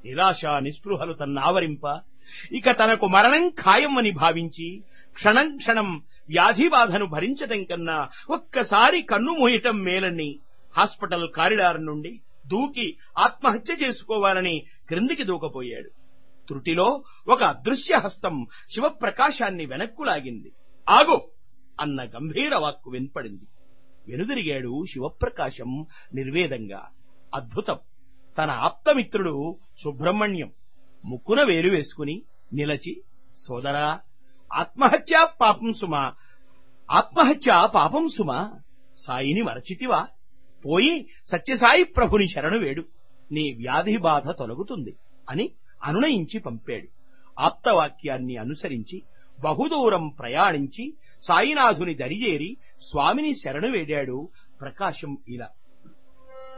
నిరాశ నిస్పృహలు తన్నావరింప ఇక తనకు మరణం ఖాయమని భావించి క్షణం క్షణం వ్యాధి బాధను భరించటం కన్నా ఒక్కసారి కన్ను మూయటం మేలని హాస్పిటల్ కారిడార్ నుండి దూకి ఆత్మహత్య చేసుకోవాలని క్రిందికి దూకపోయాడు త్రుటిలో ఒక అదృశ్య హస్తం శివప్రకాశాన్ని వెనక్కు లాగింది ఆగు అన్న గంభీర వాక్కు వినపడింది వెనుదిరిగాడు శివప్రకాశం నిర్వేదంగా అద్భుతం తన ఆప్తమిత్రుడు సుబ్రహ్మణ్యం ముక్కున వేలు వేసుకుని నిలచి సోదరా ఆత్మహత్య పాపం సుమా ఆత్మహత్య పాపం సుమా సాయిని మరచితివా పోయి సత్యసాయి ప్రభుని శరణు వేడు నీ వ్యాధి బాధ తొలగుతుంది అని అనునయించి పంపాడు ఆప్తవాక్యాన్ని అనుసరించి బహుదూరం ప్రయాణించి సాయినాథుని దరిజేరి స్వామిని శరణు వేడాడు ప్రకాశం ఇలా